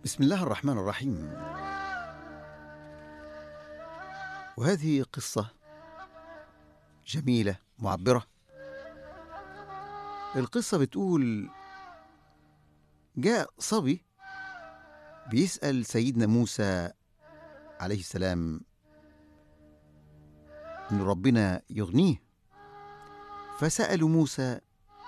بسم الله الرحمن الرحيم وهذه قصة جميلة معبرة القصة بتقول جاء صبي بيسأل سيدنا موسى عليه السلام إن ربنا يغنيه فسألوا موسى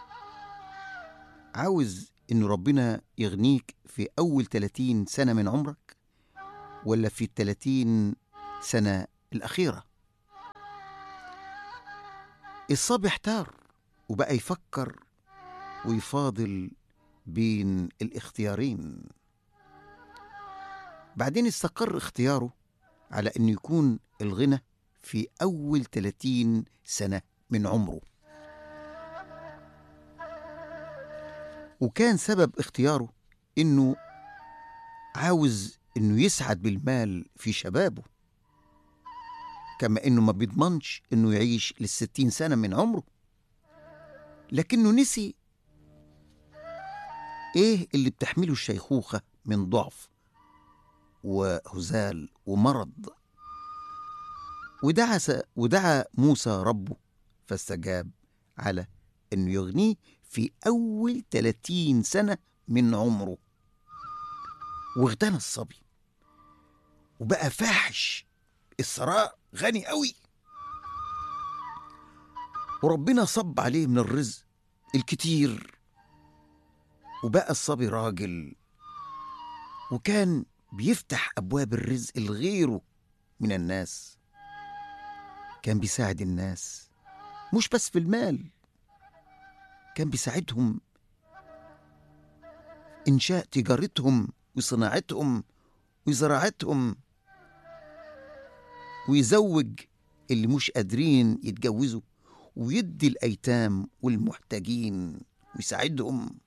عاوز إن ربنا يغنيك في أول 30 سنة من عمرك ولا في الثلاثين سنة الأخيرة الصبي احتار وبقى يفكر ويفاضل بين الاختيارين بعدين استقر اختياره على أنه يكون الغنى في أول 30 سنة من عمره وكان سبب اختياره انه عاوز انه يسعد بالمال في شبابه كما انه ما بيضمنش انه يعيش للستين سنة من عمره لكنه نسي ايه اللي بتحمله الشيخوخة من ضعف وهزال ومرض ودعا س- ودعا موسى ربه فاستجاب على انه يغنيه في أول 30 سنة من عمره واغتنى الصبي وبقى فاحش الثراء غني قوي وربنا صب عليه من الرزق الكتير وبقى الصبي راجل وكان بيفتح أبواب الرزق لغيره من الناس كان بيساعد الناس مش بس في المال كان بيساعدهم إنشاء تجارتهم وصناعتهم وزراعتهم ويزوج اللي مش قادرين يتجوزوا ويدي الأيتام والمحتاجين ويساعدهم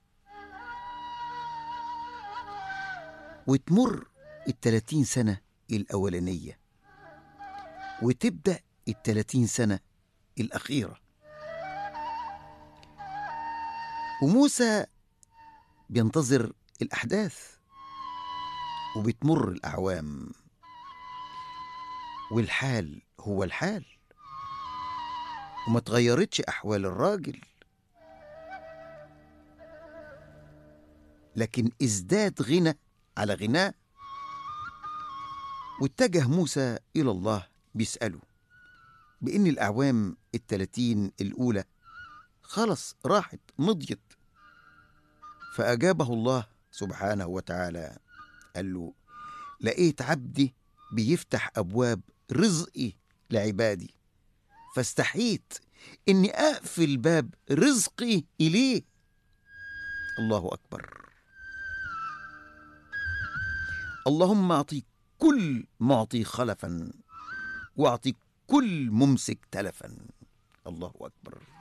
وتمر التلاتين سنة الأولانية وتبدأ التلاتين سنة الأخيرة وموسى بينتظر الأحداث وبتمر الأعوام والحال هو الحال وما تغيرتش أحوال الراجل لكن ازداد غنى على غناه واتجه موسى إلى الله بيسأله بإن الأعوام التلاتين الأولى خلص راحت مضيت فأجابه الله سبحانه وتعالى قال له لقيت عبدي بيفتح أبواب رزقي لعبادي فاستحيت إني أقفل باب رزقي إليه الله أكبر اللهم أعطي كل معطي خلفا وأعطي كل ممسك تلفا الله أكبر